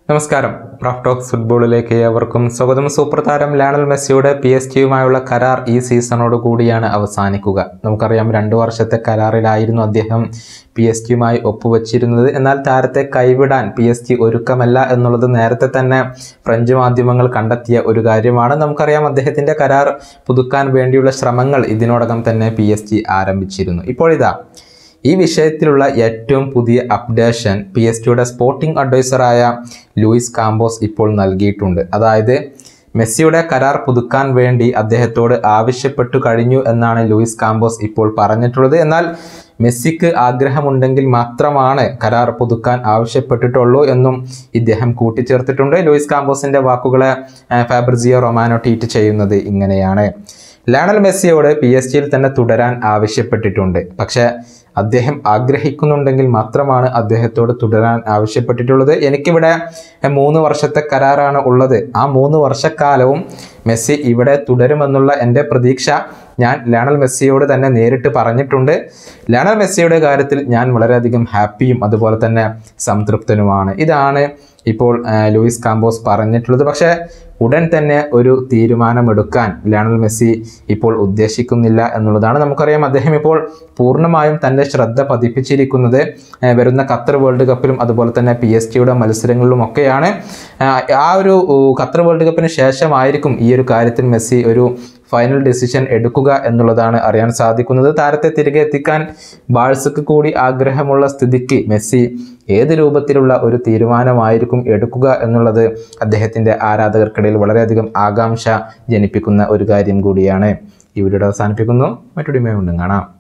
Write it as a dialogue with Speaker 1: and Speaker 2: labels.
Speaker 1: നമസ്കാരം Raf talks ഫുട്ബോളിലേക്ക് ഏവർക്കും സ്വാഗതം സൂപ്പർ താരം ലയണൽ മെസ്സിയുടെ പി എസ് ജിയുമായുള്ള കരാർ ഈ സീസണോട് കൂടിയാണ് അവസാനിക്കുക നമുക്കറിയാം രണ്ടു വർഷത്തെ കരാറിലായിരുന്നു അദ്ദേഹം പി എസ് ജിയുമായി ഒപ്പുവച്ചിരുന്നത് എന്നാൽ താരത്തെ കൈവിടാൻ പി എസ് ജി ഒരുക്കമല്ല എന്നുള്ളത് നേരത്തെ തന്നെ ഫ്രഞ്ച് മാധ്യമങ്ങൾ കണ്ടെത്തിയ ഒരു കാര്യമാണ് നമുക്കറിയാം അദ്ദേഹത്തിൻ്റെ കരാർ പുതുക്കാൻ വേണ്ടിയുള്ള ശ്രമങ്ങൾ ഇതിനോടകം തന്നെ പി എസ് ജി ആരംഭിച്ചിരുന്നു ഇപ്പോഴിതാ ഈ വിഷയത്തിലുള്ള ഏറ്റവും പുതിയ അപ്ഡേഷൻ പി എസ് ടിയുടെ സ്പോർട്ടിംഗ് അഡ്വൈസറായ ലൂയിസ് കാമ്പോസ് ഇപ്പോൾ നൽകിയിട്ടുണ്ട് അതായത് മെസ്സിയുടെ കരാർ പുതുക്കാൻ വേണ്ടി അദ്ദേഹത്തോട് ആവശ്യപ്പെട്ടു കഴിഞ്ഞു എന്നാണ് ലൂയിസ് കാമ്പോസ് ഇപ്പോൾ പറഞ്ഞിട്ടുള്ളത് എന്നാൽ മെസ്സിക്ക് ആഗ്രഹമുണ്ടെങ്കിൽ മാത്രമാണ് കരാർ പുതുക്കാൻ ആവശ്യപ്പെട്ടിട്ടുള്ളൂ എന്നും ഇദ്ദേഹം കൂട്ടിച്ചേർത്തിട്ടുണ്ട് ലൂയിസ് കാമ്പോസിന്റെ വാക്കുകളെ ആ, ഫാബ്രിസിയോ റൊമാനോ ട്വീറ്റ് ചെയ്യുന്നത് ഇങ്ങനെയാണ് ലയണൽ മെസ്സിയോട് പി എസ് ജിയിൽ തന്നെ തുടരാൻ ആവശ്യപ്പെട്ടിട്ടുണ്ട് പക്ഷേ അദ്ദേഹം ആഗ്രഹിക്കുന്നുണ്ടെങ്കിൽ മാത്രമാണ് അദ്ദേഹത്തോട് തുടരാൻ ആവശ്യപ്പെട്ടിട്ടുള്ളത് എനിക്കിവിടെ എ, മൂന്ന് വർഷത്തെ കരാറാണ് ഉള്ളത് ആ മൂന്ന് വർഷക്കാലവും മെസ്സി ഇവിടെ തുടരുമെന്നുള്ള എൻ്റെ പ്രതീക്ഷ ഞാൻ ലയണൽ മെസ്സിയോട് തന്നെ നേരിട്ട് പറഞ്ഞിട്ടുണ്ട് ലയണൽ മെസ്സിയുടെ കാര്യത്തിൽ ഞാൻ വളരെയധികം ഹാപ്പിയും അതുപോലെ തന്നെ സംതൃപ്തനുമാണ് ഇതാണ് ഇപ്പോൾ ആ, ലൂയിസ് കാമ്പോസ് പറഞ്ഞിട്ടുള്ളത് പക്ഷേ ഉടൻ തന്നെ ഒരു തീരുമാനമെടുക്കാൻ ലയണൽ മെസ്സി ഇപ്പോൾ ഉദ്ദേശിക്കുന്നില്ല എന്നുള്ളതാണ് നമുക്കറിയാം അദ്ദേഹം ഇപ്പോൾ പൂർണ്ണമായും തൻ്റെ ശ്രദ്ധ പതിപ്പിച്ചിരിക്കുന്നത് ആ, വരുന്ന ഖത്തർ വേൾഡ് കപ്പിലും അതുപോലെ തന്നെ പി എസ് ടിയുടെ മത്സരങ്ങളിലും ഒക്കെയാണ് ആ, ആ ഒരു ഊ, ഖത്തർ വേൾഡ് കപ്പിന് ശേഷമായിരിക്കും ഈ ഒരു കാര്യത്തിൽ മെസ്സി ഒരു ഫൈനൽ ഡിസിഷൻ എടുക്കുക എന്നുള്ളതാണ് അറിയാൻ സാധിക്കുന്നത് താരത്തെ തിരികെ എത്തിക്കാൻ ബാഴ്സക്ക് കൂടി ആഗ്രഹമുള്ള സ്ഥിതിക്ക് മെസ്സി ഏത് രൂപത്തിലുള്ള ഒരു തീരുമാനമായിരിക്കും എടുക്കുക എന്നുള്ളത് അദ്ദേഹത്തിൻ്റെ ആരാധകർക്കിടയിൽ വളരെയധികം ആകാംക്ഷ ജനിപ്പിക്കുന്ന ഒരു കാര്യം കൂടിയാണ് ഈ വീഡിയോ അവസാനിപ്പിക്കുന്നു മറ്റൊരു ഉണ്ടും കാണാം